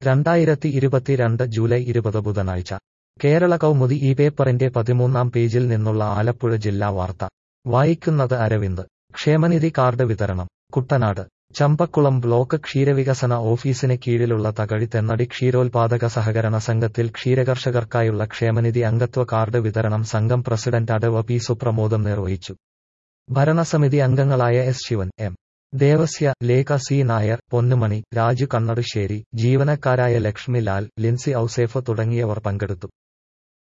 രണ്ടായിരത്തി ഇരുപത്തിരണ്ട് ജൂലൈ ഇരുപത് ബുധനാഴ്ച കേരള കൗമുദി ഈ പേപ്പറിന്റെ പതിമൂന്നാം പേജിൽ നിന്നുള്ള ആലപ്പുഴ ജില്ലാ വാർത്ത വായിക്കുന്നത് അരവിന്ദ് ക്ഷേമനിധി കാർഡ് വിതരണം കുട്ടനാട് ചമ്പക്കുളം ബ്ലോക്ക് ക്ഷീരവികസന ഓഫീസിന് കീഴിലുള്ള തകഴി തെന്നടി ക്ഷീരോത്പാദക സഹകരണ സംഘത്തിൽ ക്ഷീരകർഷകർക്കായുള്ള ക്ഷേമനിധി അംഗത്വ കാർഡ് വിതരണം സംഘം പ്രസിഡന്റ് അടവ പി സുപ്രമോദം നിർവഹിച്ചു ഭരണസമിതി അംഗങ്ങളായ S Sivan M Devasya Lekha C Nair Ponnumani Raju Kannadusseri ജീവനക്കാരായ ലക്ഷ്മി ലാൽ ലിൻസി ഔസേഫ് തുടങ്ങിയവർ പങ്കെടുത്തു